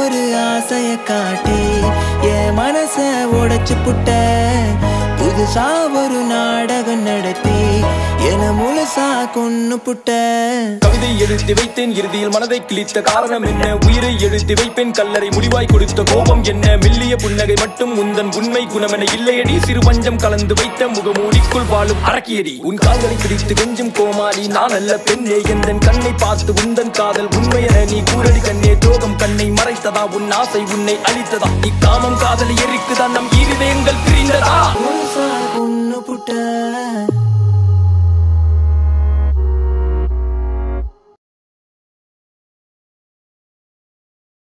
ஒரு ஆசைய காட்டி என் மனச உடைச்சு புட்ட புதுசா ஒரு நாடகம் நடத்தி என முழுசா கொன்னு புட்ட கவிதை எழுதி வைத்தேன் இறுதியில் மனதை கிழித்த காரணம் என்ன உயிரை எழுதி வைப்பேன் கல்லறை முடிவாய் கொடுத்த கோபம் என்ன மெல்லிய புன்னகை மட்டும் உந்தன் உண்மை குணமென இல்லையடி சிறு பஞ்சம் கலந்து வைத்த முகமூடிக்குள் வாழும் அரக்கியடி உன் கால்களை பிடித்து கெஞ்சும் கோமாளி நான் அல்ல பெண்ணே எந்தன் கண்ணை பார்த்து உந்தன் காதல் உண்மையென நீ கூறடி கண்ணே துரோகம் கண்ணை மறைத்ததா உன் ஆசை உன்னை அழித்ததா இக்காமம் காதலை எரிக்குதான் நம் இருதயங்கள் பிரிந்ததா முழுசா கொன்னு புட்ட